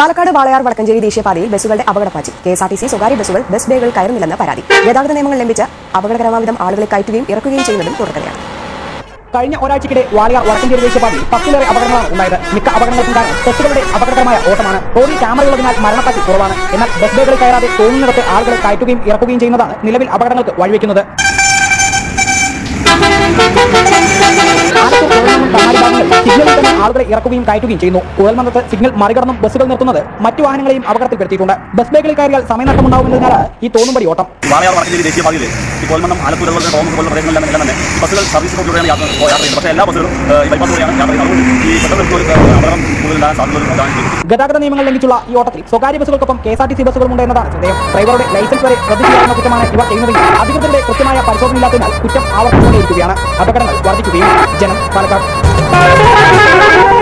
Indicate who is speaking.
Speaker 1: പാലക്കാട് വാളയാർ വടക്കഞ്ചേരി ദേശീയപാതയിൽ ബസ്സുകളുടെ അപകടപ്പാച്ചി K S R T C സ്വകാര്യ ബസ്സുകൾ ബസ് ബേകൾ കയറുന്നില്ലെന്ന് പരാതി ഗതാഗത നിയമങ്ങൾ ലംഘിച്ച് അപകടകരമാവിധം ആളുകളെ കയറ്റുകയും ഇറക്കുകയും ചെയ്യുന്നതും തുടർക്കഥയാണ്
Speaker 2: കഴിഞ്ഞ ഒരാഴ്ചക്കിടെ വാളിയാർ വടക്കഞ്ചേരി ദേശീയപാതയിൽ പത്തിലേറെ അപകടങ്ങളാണ് ഉണ്ടായത് മിക്ക അപകടങ്ങൾക്കും കാരണം ബസ്സുകളുടെ അപകടകരമായ ഓട്ടമാണ് റോഡിൽ ക്യാമറയുള്ളതിനാൽ മരണപ്പാച്ചി കുറവാണ് എന്നാൽ ബസ് ബേകളിൽ കയറാതെ തോന്നുന്നിടത്ത് ആളുകളെ കയറ്റുകയും ഇറക്കുകയും ചെയ്യുന്നതാണ് നിലവിൽ അപകടങ്ങൾക്ക് വഴിവെക്കുന്നത് ആലത്തൂർ കുഴൽമന്ദം കണ്ണാടി ഭാഗങ്ങളിൽ സിഗ്നലിൽ തന്നെ ആളുകളെ ഇറക്കുകയും കയറ്റുകയും ചെയ്യുന്നു കുഴൽമന്ദത്ത് സിഗ്നൽ മറികടന്നും ബസ്സുകൾ നിർത്തുന്നത് മറ്റു വാഹനങ്ങളെയും അപകടത്തിൽപ്പെടുത്തിയിട്ടുണ്ട് ബസ് ബേകളിൽ കയറിയാൽ സമയനഷ്ടമുണ്ടാവുന്നതിനാലാണ് ഈ തോന്നുംപടി ഓട്ടം
Speaker 3: വാളയാർ വടക്കഞ്ചേരി ദേശീയപാതയിൽ ഈ കോൽമന്നം ആലത്തൂർ അതുപോലെ തന്നെ ടോമസ് പോലുള്ള പ്രദേശങ്ങളിലെല്ലാം എല്ലാം തന്നെ ഈ ബസ്സുകൾ സർവീസ് റോഡിലൂടെയാണ് യാത്ര യാത്ര ചെയ്യുന്നത് പക്ഷേ എല്ലാ ബസ്സുകളും ഏഹ്, ഈ ബൈപ്പാസ് വഴിയാണ് യാത്ര ചെയ്യുന്നത് അതുകൊണ്ട് ഈ പെട്ടെന്ന് ഒരു ഏഹ്, അപകടം കൂടുതലുണ്ടാകാൻ സാധ്യതകൾ ഇതാണ് ചെയ്യുന്നത്
Speaker 2: ഗതാഗത നിയമങ്ങൾ ലംഘിച്ചുള്ള ഈ ഓട്ടത്തിൽ സ്വകാര്യ ബസ്സുകൾക്കൊപ്പം K S R T C ബസ്സുകളുമുണ്ട് എന്നതാണ് ശ്രദ്ധേയം ഡ്രൈവറുടെ ലൈസൻസ് വരെ റദ്ദു ചെയ്യാവുന്ന കുറ്റമാണ് ഇവർ ചെയ്യുന്നതെങ്കിൽ അധികൃതരുടെ കൃത്യമായ പരിശോധനയില്ലാത്തതിനാൽ കുറ്റം ആവർത്തിച്ചുകൊണ്ടേയിരിക്കുകയാണ് അപകടങ്ങൾ വർദ്ധിക്കുകയും ജനം പാലക്കാട്